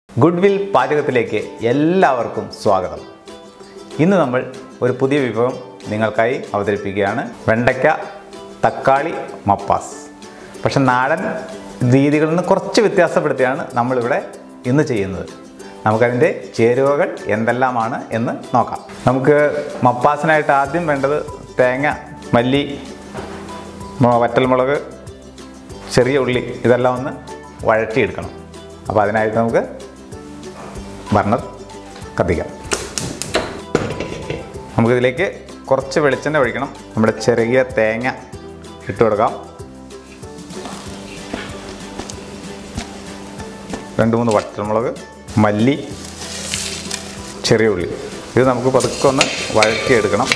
good will പാചകത്തിലേക്ക് എല്ലാവർക്കും സ്വാഗതം ഇന്ന് നമ്മൾ ഒരു പുതിയ വിഭവം നിങ്ങൾക്കായി അവതരിപ്പിക്കുകയാണ് വെണ്ടയ്ക്ക തക്കാളി മപ്പാസ് പക്ഷെ നാടൻ രീതികളിൽ നിന്ന് കുറച്ച് വ്യത്യാസപ്പെടുത്തിയാണ് നമ്മളിവിടെ ഇന്ന് ചെയ്യുന്നത് നമുക്കതിൻ്റെ ചേരുവകൾ എന്തെല്ലാമാണ് എന്ന് നോക്കാം നമുക്ക് മപ്പാസിനായിട്ട് ആദ്യം വേണ്ടത് തേങ്ങ മല്ലി മു- വറ്റൽമുളക് ചെറിയ ഉള്ളി ഇതെല്ലാം ഒന്ന് വഴറ്റിയെടുക്കണം അപ്പോൾ അതിനായിട്ട് നമുക്ക് ബർണർ കത്തിക്കാം നമുക്കിതിലേക്ക് കുറച്ച് വെളിച്ചെണ്ണ ഒഴിക്കണം നമ്മുടെ ചെറിയ തേങ്ങ ഇട്ട് കൊടുക്കാം രണ്ട് മൂന്ന് വറ്റൽമുളക് മല്ലി ചെറിയ ഉള്ളി ഇത് നമുക്ക് പതുക്കെ ഒന്ന് വഴറ്റിയെടുക്കണം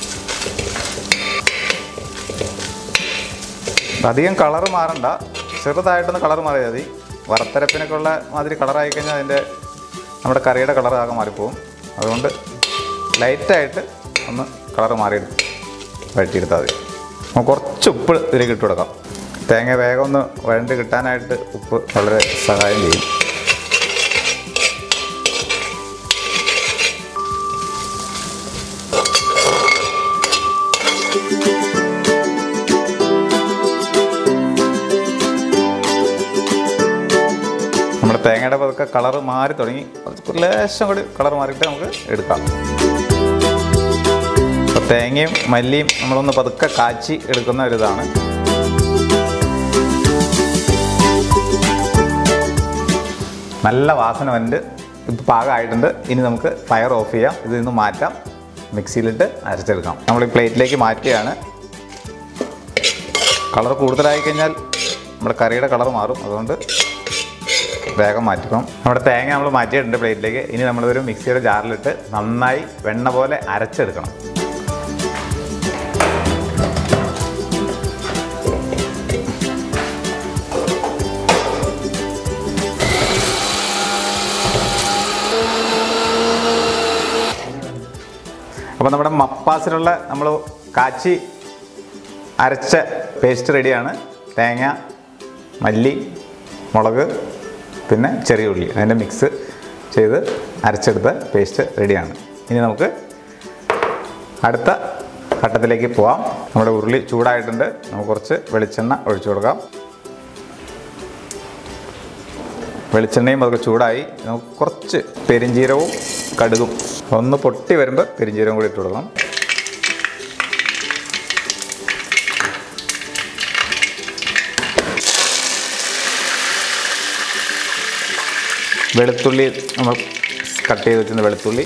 അധികം കളർ മാറണ്ട ചെറുതായിട്ടൊന്ന് കളർ മാറിയാൽ മതി വറുത്തരപ്പിനൊക്കെ ഉള്ള മാതിരി കളറായി കഴിഞ്ഞാൽ അതിൻ്റെ നമ്മുടെ കറിയുടെ കളർ ആകെ മാറിപ്പോവും അതുകൊണ്ട് ലൈറ്റായിട്ട് ഒന്ന് കളർ മാറി വഴറ്റിയെടുത്താൽ മതി നമുക്ക് കുറച്ച് ഉപ്പ് ഇതിലേക്ക് ഇട്ട് കൊടുക്കാം തേങ്ങ വേഗം ഒന്ന് വഴണ്ട് കിട്ടാനായിട്ട് ഉപ്പ് വളരെ സഹായം ചെയ്യും നമ്മുടെ തേങ്ങയുടെ പതുക്കെ കളർ മാറി തുടങ്ങി അത് ലേശം കൂടി കളർ മാറിയിട്ട് നമുക്ക് എടുക്കാം അപ്പോൾ തേങ്ങയും മല്ലിയും നമ്മളൊന്ന് പതുക്കെ കാച്ചി എടുക്കുന്ന ഒരിതാണ് നല്ല വാസന വന്നിട്ട് ഇപ്പോൾ പാകമായിട്ടുണ്ട് ഇനി നമുക്ക് ഫയർ ഓഫ് ചെയ്യാം ഇതിൽ നിന്ന് മാറ്റാം മിക്സിയിലിട്ട് അരച്ചെടുക്കാം നമ്മൾ ഈ പ്ലേറ്റിലേക്ക് മാറ്റുകയാണ് കളർ കൂടുതലായി കഴിഞ്ഞാൽ നമ്മുടെ കറിയുടെ കളർ മാറും അതുകൊണ്ട് വേഗം മാറ്റിക്കണം നമ്മുടെ തേങ്ങ നമ്മൾ മാറ്റിയിട്ടുണ്ട് പ്ലേറ്റിലേക്ക് ഇനി നമ്മളൊരു മിക്സിയുടെ ജാറിലിട്ട് നന്നായി വെണ്ണ പോലെ അരച്ചെടുക്കണം അപ്പോൾ നമ്മുടെ മപ്പാസിലുള്ള നമ്മൾ കാച്ചി അരച്ച പേസ്റ്റ് റെഡിയാണ് തേങ്ങ മല്ലി മുളക് പിന്നെ ചെറിയ ഉള്ളി അതിൻ്റെ മിക്സ് ചെയ്ത് അരച്ചെടുത്ത പേസ്റ്റ് റെഡിയാണ് ഇനി നമുക്ക് അടുത്ത ഘട്ടത്തിലേക്ക് പോവാം നമ്മുടെ ഉരുളി ചൂടായിട്ടുണ്ട് നമുക്ക് കുറച്ച് വെളിച്ചെണ്ണ ഒഴിച്ചു കൊടുക്കാം വെളിച്ചെണ്ണയും അതൊക്കെ ചൂടായി നമുക്ക് കുറച്ച് പെരിഞ്ജീരവും കടുകും ഒന്ന് പൊട്ടി വരുമ്പോൾ പെരിഞ്ജീരകം കൂടി ഇട്ട് കൊടുക്കണം വെളുത്തുള്ളി നമ്മൾ കട്ട് ചെയ്ത് വെച്ചിരുന്ന വെളുത്തുള്ളി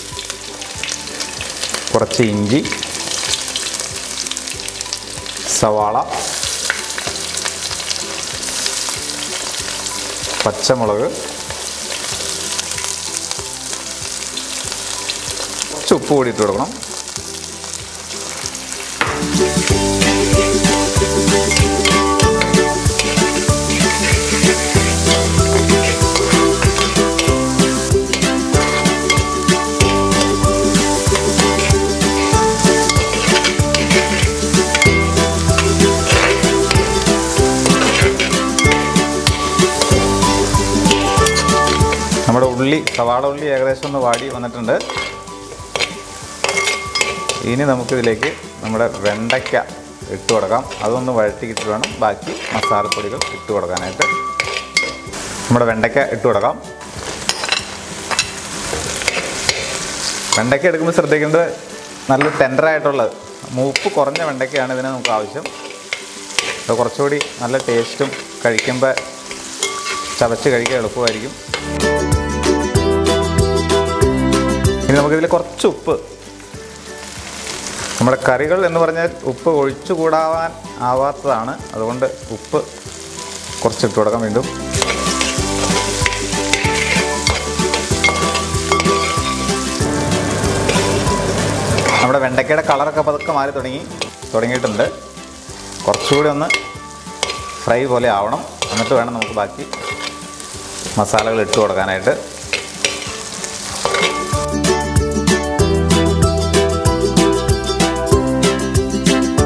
കുറച്ച് ഇഞ്ചി സവാള പച്ചമുളക് കുറച്ച് ഉപ്പ് കൂടി ഇട്ട് കൊടുക്കണം നമ്മുടെ ഉള്ളി സവാള ഉള്ളി ഏകദേശം ഒന്ന് വാടി വന്നിട്ടുണ്ട് ഇനി നമുക്കിതിലേക്ക് നമ്മുടെ വെണ്ടയ്ക്ക ഇട്ട് കൊടുക്കാം അതൊന്ന് വഴറ്റിക്കിട്ട് വേണം ബാക്കി മസാലപ്പൊടികൾ ഇട്ട് കൊടുക്കാനായിട്ട് നമ്മുടെ വെണ്ടയ്ക്ക ഇട്ട് കൊടുക്കാം വെണ്ടയ്ക്ക എടുക്കുമ്പോൾ ശ്രദ്ധിക്കേണ്ടത് നല്ല ടെൻഡറായിട്ടുള്ളത് മൂപ്പ് കുറഞ്ഞ വെണ്ടയ്ക്കയാണ് ഇതിന് നമുക്ക് ആവശ്യം അത് കുറച്ചുകൂടി നല്ല ടേസ്റ്റും കഴിക്കുമ്പോൾ ചവച്ച് കഴിക്കാൻ എളുപ്പമായിരിക്കും ഇനി നമുക്കിതിൽ കുറച്ച് ഉപ്പ് നമ്മുടെ കറികൾ എന്ന് പറഞ്ഞാൽ ഉപ്പ് ഒഴിച്ചുകൂടാവാൻ ആവാത്തതാണ് അതുകൊണ്ട് ഉപ്പ് കുറച്ചിട്ട് കൊടുക്കാം വീണ്ടും നമ്മുടെ വെണ്ടയ്ക്കയുടെ കളറൊക്കെ പതുക്കെ മാറി തുടങ്ങി തുടങ്ങിയിട്ടുണ്ട് കുറച്ചുകൂടി ഒന്ന് ഫ്രൈ പോലെ ആവണം എന്നിട്ട് വേണം നമുക്ക് ബാക്കി മസാലകൾ ഇട്ട് കൊടുക്കാനായിട്ട്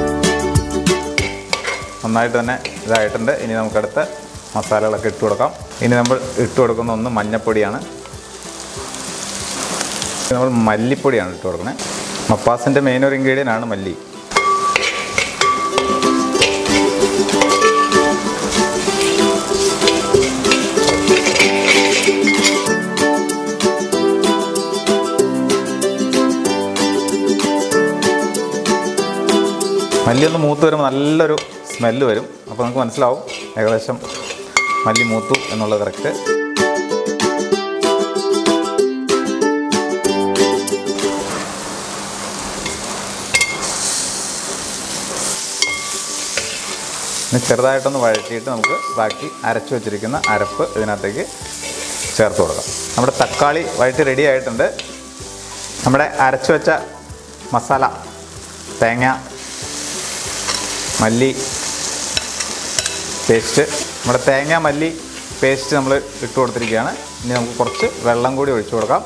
നന്നായിട്ട് തന്നെ ഇതായിട്ടുണ്ട് ഇനി നമുക്കടുത്ത മസാലകളൊക്കെ ഇട്ട് കൊടുക്കാം ഇനി നമ്മൾ ഇട്ട് കൊടുക്കുന്ന ഒന്ന് മഞ്ഞപ്പൊടിയാണ് ഇനി നമ്മൾ മല്ലിപ്പൊടിയാണ് ഇട്ട് കൊടുക്കുന്നത് മപ്പാസിൻ്റെ മെയിൻ ഒരു ഇൻഗ്രീഡിയൻ്റ് ആണ് മല്ലി മല്ലി ഒന്ന് മൂത്ത് വരുമ്പോൾ നല്ലൊരു സ്മെല്ല് വരും അപ്പോൾ നമുക്ക് മനസ്സിലാവും ഏകദേശം മല്ലി മൂത്തു എന്നുള്ളത് കറക്റ്റ് ഇനി ചെറുതായിട്ടൊന്ന് വഴറ്റിയിട്ട് നമുക്ക് ബാക്കി അരച്ചു വെച്ചിരിക്കുന്ന അരപ്പ് ഇതിനകത്തേക്ക് ചേർത്ത് കൊടുക്കാം നമ്മുടെ തക്കാളി വഴറ്റി റെഡി ആയിട്ടുണ്ട് നമ്മുടെ അരച്ചു വെച്ച മസാല തേങ്ങ മല്ലി പേസ്റ്റ് നമ്മുടെ തേങ്ങ മല്ലി പേസ്റ്റ് നമ്മൾ ഇട്ട് കൊടുത്തിരിക്കുകയാണ് ഇനി നമുക്ക് കുറച്ച് വെള്ളം കൂടി ഒഴിച്ചു കൊടുക്കാം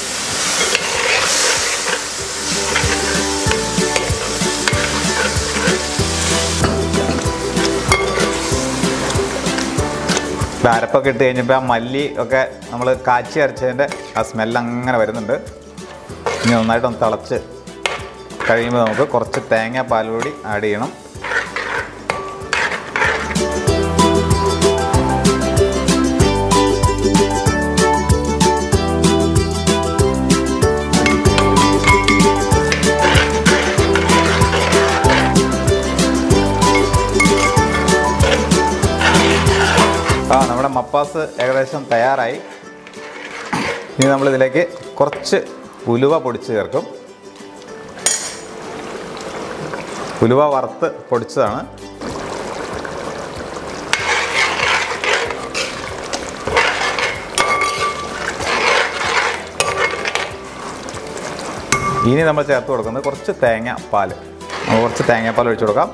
ഇപ്പം അരപ്പൊക്കെ ഇട്ട് കഴിഞ്ഞപ്പോൾ ആ മല്ലി ഒക്കെ നമ്മൾ കാച്ചി അരച്ചതിൻ്റെ ആ സ്മെല്ല് അങ്ങനെ വരുന്നുണ്ട് ഇനി നന്നായിട്ടൊന്ന് തിളച്ച് കഴിയുമ്പോൾ നമുക്ക് കുറച്ച് തേങ്ങ പാൽ കൂടി ആഡ് ചെയ്യണം ആ നമ്മുടെ മപ്പാസ് ഏകദേശം തയ്യാറായി ഇനി നമ്മളിതിലേക്ക് കുറച്ച് ഉലുവ പൊടിച്ച് ചേർക്കും ഉലുവ വറുത്ത് പൊടിച്ചതാണ് ഇനി നമ്മൾ ചേർത്ത് കൊടുക്കുന്നത് കുറച്ച് തേങ്ങ പാൽ നമുക്ക് കുറച്ച് തേങ്ങാപ്പാൽ ഒഴിച്ചു കൊടുക്കാം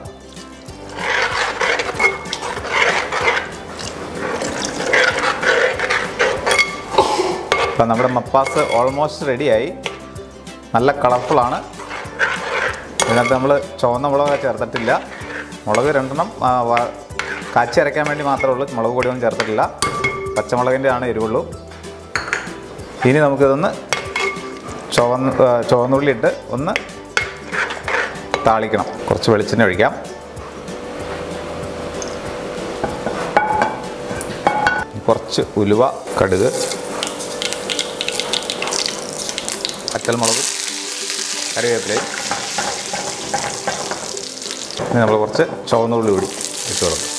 അപ്പം നമ്മുടെ മപ്പാസ് ഓൾമോസ്റ്റ് റെഡിയായി നല്ല കളർഫുള്ളാണ് ഇതിനകത്ത് നമ്മൾ ചുവന്ന മുളക് ചേർത്തിട്ടില്ല മുളക് രണ്ടെണ്ണം ആ, വ- കാച്ചി അരയ്ക്കാൻ വേണ്ടി മാത്രമേ ഉള്ളൂ മുളക് പൊടിയൊന്നും ചേർത്തിട്ടില്ല പച്ചമുളകിൻ്റെ ആണ് എരിവുള്ളൂ ഇനി നമുക്കിതൊന്ന് ചുവന്ന് ആ, ചുവന്നുള്ളി ഇട്ട് ഒന്ന് താളിക്കണം കുറച്ച് വെളിച്ചെണ്ണ ഒഴിക്കാം കുറച്ച് ഉലുവ കടുക് പച്ചൽമുളകും കറിവേപ്പിലയും ഇനി നമ്മൾ കുറച്ച് ചുവന്നുള്ളി കൂടി ഇട്ട് കൊടുക്കും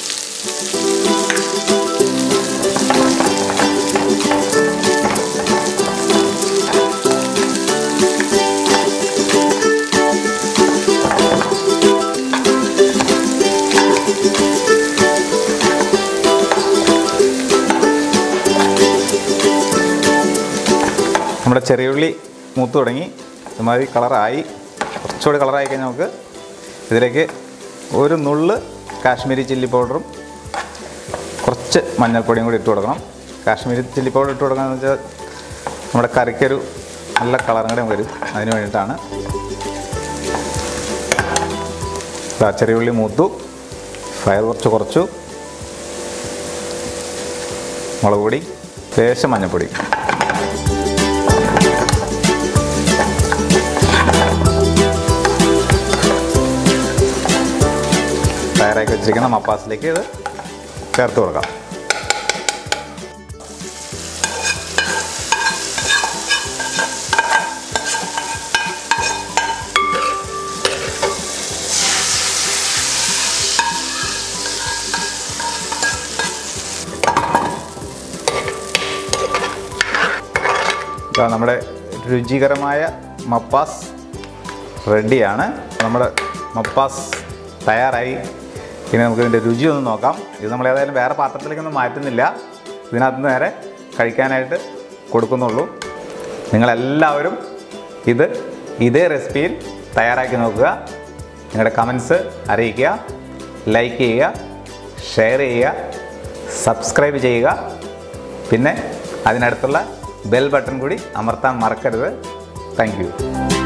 നമ്മുടെ ചെറിയുള്ളി മൂത്ത് തുടങ്ങി ഇതുമാതിരി കളറായി കുറച്ചുകൂടി കളറായി കഴിഞ്ഞാൽ നമുക്ക് ഇതിലേക്ക് ഒരു നുള്ള് കാശ്മീരി ചില്ലി പൗഡറും കുറച്ച് മഞ്ഞൾപ്പൊടിയും കൂടി ഇട്ട് കൊടുക്കണം കാശ്മീരി ചില്ലി പൗഡർ ഇട്ട് കൊടുക്കുകയെന്ന് വെച്ചാൽ നമ്മുടെ കറിക്കൊരു നല്ല കളറും കൂടെ വരും അതിന് വേണ്ടിയിട്ടാണ് ദാ ചെറിയുള്ളി മൂത്തു ഫയർ കുറച്ച് കുറച്ചു മുളക് പൊടി ലേശം മഞ്ഞൾപ്പൊടി തയ്യാറാക്കി വെച്ചിരിക്കുന്ന മപ്പാസിലേക്ക് ഇത് ചേർത്ത് കൊടുക്കാം ഇതാ നമ്മുടെ രുചികരമായ മപ്പാസ് റെഡിയാണ് നമ്മുടെ മപ്പാസ് തയ്യാറായി ഇനി നമുക്ക് ഇതിൻ്റെ രുചി ഒന്ന് നോക്കാം ഇത് നമ്മൾ ഏതായാലും വേറെ പാത്രത്തിലേക്കൊന്നും മാറ്റുന്നില്ല ഇതിനകത്ത് നേരെ കഴിക്കാനായിട്ട് കൊടുക്കുന്നുള്ളൂ നിങ്ങളെല്ലാവരും ഇത് ഇതേ റെസിപ്പിയിൽ തയ്യാറാക്കി നോക്കുക നിങ്ങളുടെ കമൻസ് അറിയിക്കുക ലൈക്ക് ചെയ്യുക ഷെയർ ചെയ്യുക സബ്സ്ക്രൈബ് ചെയ്യുക പിന്നെ അതിനടുത്തുള്ള ബെൽ ബട്ടൺ കൂടി അമർത്താൻ മറക്കരുത് താങ്ക് യു